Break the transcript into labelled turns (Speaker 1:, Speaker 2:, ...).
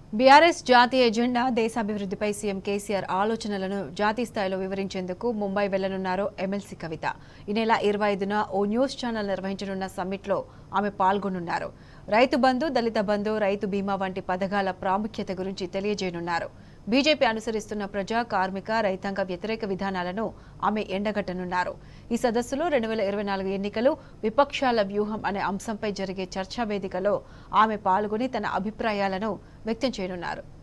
Speaker 1: BRS జాతీయ agenda దేశాభివృద్ధిపై CM KCR ఆలోచనలను జాతీయ స్థాయిలో వివరించేందుకు ముంబై వెళ్లనున్నారు ఎమ్మెల్సీ కవిత ఈ నెల ఇరవై ఐదున ఓ న్యూస్ ఛానల్ నిర్వహించనున్న సమ్మిట్లో ఆమె పాల్గొనున్నారు రైతు బంధు దళిత బంధు రైతు బీమా వంటి పథకాల ప్రాముఖ్యత గురించి తెలియజేయనున్నారు బీజేపీ అనుసరిస్తున్న ప్రజా కార్మిక రైతాంగ వ్యతిరేక విధానాలను ఆమె ఎండగట్టనున్నారు ఈ సదస్సులో రెండు వేల ఇరవై నాలుగు ఎన్నికలు విపక్షాల వ్యూహం అనే అంశంపై జరిగే చర్చా వేదికలో ఆమె పాల్గొని తన అభిప్రాయాలను వ్యక్తం చేయనున్నారు